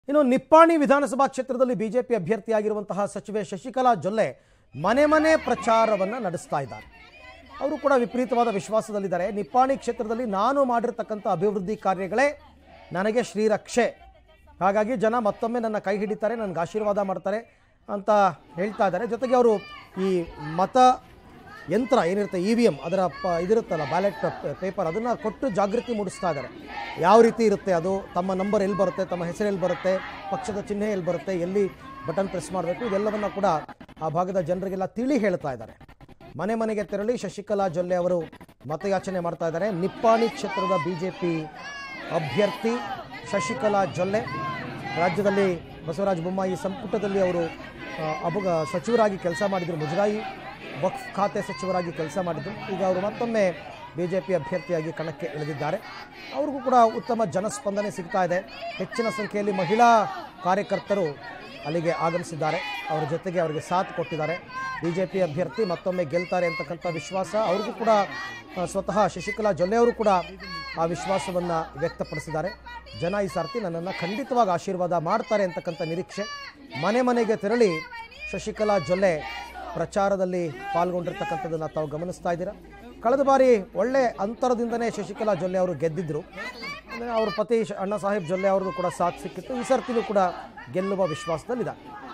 ಇನ್ನು ನಿಪ್ಪಾಣಿ ವಿಧಾನಸಭಾ ಕ್ಷೇತ್ರದಲ್ಲಿ ಬಿಜೆಪಿ ಅಭ್ಯರ್ಥಿಯಾಗಿರುವಂತಹ ಸಚಿವೆ ಶಶಿಕಲಾ ಜೊಲ್ಲೆ ಮನೆ ಮನೆ ಪ್ರಚಾರವನ್ನು ನಡೆಸ್ತಾ ಇದ್ದಾರೆ ಅವರು ಕೂಡ ವಿಪರೀತವಾದ ವಿಶ್ವಾಸದಲ್ಲಿದ್ದಾರೆ ನಿಪ್ಪಾಣಿ ಕ್ಷೇತ್ರದಲ್ಲಿ ನಾನು ಮಾಡಿರ್ತಕ್ಕಂಥ ಅಭಿವೃದ್ಧಿ ಕಾರ್ಯಗಳೇ ನನಗೆ ಶ್ರೀರಕ್ಷೆ ಹಾಗಾಗಿ ಜನ ಮತ್ತೊಮ್ಮೆ ನನ್ನ ಕೈ ಹಿಡಿತಾರೆ ನನಗೆ ಆಶೀರ್ವಾದ ಮಾಡ್ತಾರೆ ಅಂತ ಹೇಳ್ತಾ ಇದ್ದಾರೆ ಜೊತೆಗೆ ಅವರು ಈ ಮತ ಯಂತ್ರ ಏನಿರುತ್ತೆ ಇ ವಿ ಎಮ್ ಅದರ ಪ ಇದಿರುತ್ತಲ್ಲ ಬ್ಯಾಲೆಟ್ ಪೇಪರ್ ಅದನ್ನು ಕೊಟ್ಟು ಜಾಗೃತಿ ಮೂಡಿಸ್ತಾ ಇದ್ದಾರೆ ಯಾವ ರೀತಿ ಇರುತ್ತೆ ಅದು ತಮ್ಮ ನಂಬರ್ ಎಲ್ಲಿ ಬರುತ್ತೆ ತಮ್ಮ ಹೆಸರು ಎಲ್ಲಿ ಬರುತ್ತೆ ಪಕ್ಷದ ಚಿಹ್ನೆ ಎಲ್ಲಿ ಬರುತ್ತೆ ಎಲ್ಲಿ ಬಟನ್ ಪ್ರೆಸ್ ಮಾಡಬೇಕು ಇದೆಲ್ಲವನ್ನ ಕೂಡ ಆ ಭಾಗದ ಜನರಿಗೆಲ್ಲ ತಿಳಿ ಹೇಳ್ತಾ ಇದ್ದಾರೆ ಮನೆ ಮನೆಗೆ ತೆರಳಿ ಶಶಿಕಲಾ ಜೊಲ್ಲೆ ಅವರು ಮತಯಾಚನೆ ಮಾಡ್ತಾ ಇದ್ದಾರೆ ನಿಪ್ಪಾಣಿ ಕ್ಷೇತ್ರದ ಬಿಜೆಪಿ ಅಭ್ಯರ್ಥಿ ಶಶಿಕಲಾ ಜೊಲ್ಲೆ ರಾಜ್ಯದಲ್ಲಿ ಬಸವರಾಜ ಬೊಮ್ಮಾಯಿ ಸಂಪುಟದಲ್ಲಿ ಅವರು ಆ, ಅಬಗ ಸಚಿವರಾಗಿ ಕೆಲಸ ಮಾಡಿದರು ಮುಜರಾಯಿ ವಕ್ಫ್ ಖಾತೆ ಸಚಿವರಾಗಿ ಕೆಲಸ ಮಾಡಿದ್ರು ಈಗ ಅವರು ಮತ್ತೊಮ್ಮೆ ಬಿ ಜೆ ಪಿ ಅಭ್ಯರ್ಥಿಯಾಗಿ ಕಣಕ್ಕೆ ಇಳಿದಿದ್ದಾರೆ ಅವ್ರಿಗೂ ಕೂಡ ಉತ್ತಮ ಜನಸ್ಪಂದನೆ ಸಿಗ್ತಾ ಇದೆ ಹೆಚ್ಚಿನ ಸಂಖ್ಯೆಯಲ್ಲಿ ಮಹಿಳಾ ಕಾರ್ಯಕರ್ತರು ಅಲ್ಲಿಗೆ ಆಗಮಿಸಿದ್ದಾರೆ ಅವರ ಜೊತೆಗೆ ಅವರಿಗೆ ಸಾಥ್ ಕೊಟ್ಟಿದ್ದಾರೆ ಬಿ ಜೆ ಪಿ ಅಭ್ಯರ್ಥಿ ಮತ್ತೊಮ್ಮೆ ಗೆಲ್ತಾರೆ ಅಂತಕ್ಕಂಥ ವಿಶ್ವಾಸ ಅವ್ರಿಗೂ ಕೂಡ ಆ, ಸ್ವತಃ ಶಶಿಕಲಾ ಜೊಲ್ಲೆ ಅವರು ಕೂಡ ಆ ವಿಶ್ವಾಸವನ್ನು ವ್ಯಕ್ತಪಡಿಸಿದ್ದಾರೆ ಜನ ಈ ಸಾರ್ತಿ ನನ್ನನ್ನು ಖಂಡಿತವಾಗಿ ಆಶೀರ್ವಾದ ಮಾಡ್ತಾರೆ ಅಂತಕ್ಕಂಥ ನಿರೀಕ್ಷೆ ಮನೆ ಮನೆಗೆ ತೆರಳಿ ಶಶಿಕಲಾ ಜೊಲ್ಲೆ ಪ್ರಚಾರದಲ್ಲಿ ಪಾಲ್ಗೊಂಡಿರ್ತಕ್ಕಂಥದ್ದನ್ನು ತಾವು ಗಮನಿಸ್ತಾ ಇದ್ದೀರಾ ಕಳೆದ ಬಾರಿ ಒಳ್ಳೆ ಅಂತರದಿಂದನೇ ಶಶಿಕಲಾ ಜೊಲ್ಲೆ ಅವರು ಗೆದ್ದಿದ್ರು ಅಂದ್ರೆ ಅವ್ರ ಪತಿ ಶ- ಅಣ್ಣ ಸಾಹೇಬ್ ಜೊಲ್ಲೆ ಅವ್ರದ್ದು ಕೂಡ ಸಾಥ್ ಸಿಕ್ಕಿತ್ತು ಈ ಸರ್ತಿನೂ ಕೂಡ ಗೆಲ್ಲುವ ವಿಶ್ವಾಸದಲ್ಲಿದ್ದಾರೆ